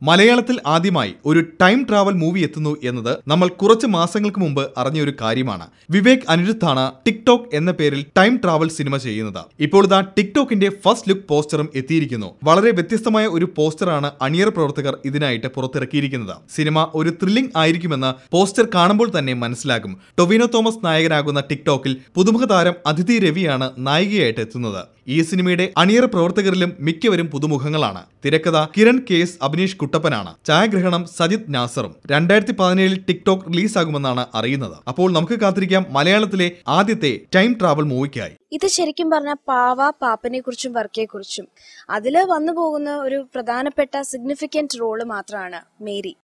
മലയാളത്തിൽ ആദ്യമായി ഒരു ടൈം ട്രാവൽ മൂവി എത്തുന്നു എന്നത് നമ്മൾ കുറച്ച് മാസങ്ങൾക്ക് മുമ്പ് അറിഞ്ഞ ഒരു കാര്യമാണ് വിവേക് അനിരുദ്ധാണ് ടിക്ടോക്ക് എന്ന പേരിൽ ടൈം ട്രാവൽ സിനിമ ചെയ്യുന്നത് ഇപ്പോൾ ഇതാ ടിക്ടോക്കിന്റെ ഫസ്റ്റ് ലുക്ക് പോസ്റ്ററും എത്തിയിരിക്കുന്നു വളരെ വ്യത്യസ്തമായ ഒരു പോസ്റ്ററാണ് അണിയറ പ്രവർത്തകർ ഇതിനായിട്ട് പുറത്തിറക്കിയിരിക്കുന്നത് സിനിമ ഒരു ത്രില്ലിംഗ് ആയിരിക്കുമെന്ന് പോസ്റ്റർ കാണുമ്പോൾ തന്നെ മനസ്സിലാകും ടൊവിനോ തോമസ് നായകനാകുന്ന ടിക്ടോക്കിൽ പുതുമുഖ താരം അതിഥി രവിയാണ് നായികയായിട്ട് എത്തുന്നത് ഈ സിനിമയുടെ അണിയറ പ്രവർത്തകരിലും മിക്കവരും പുതുമുഖങ്ങളാണ് തിരക്കഥ കിരൺ കെ എസ് അഭിനേഷ് കുട്ടപ്പനാണ് ഛായാഗ്രഹണം സജിത് നാസറും രണ്ടായിരത്തി പതിനേഴിൽ ടിക്ടോക്ക് റിലീസാകുമെന്നാണ് അറിയുന്നത് അപ്പോൾ നമുക്ക് കാത്തിരിക്കാം മലയാളത്തിലെ ആദ്യത്തെ ടൈം ട്രാവൽ മൂവിക്കായി ഇത് ശരിക്കും പറഞ്ഞ പാവ പാപ്പനെ കുറിച്ചും വർക്കയെ കുറിച്ചും അതില് വന്നു പോകുന്ന ഒരു പ്രധാനപ്പെട്ട സിഗ്നിഫിക്കന്റ് റോള് മാത്രമാണ് മേരി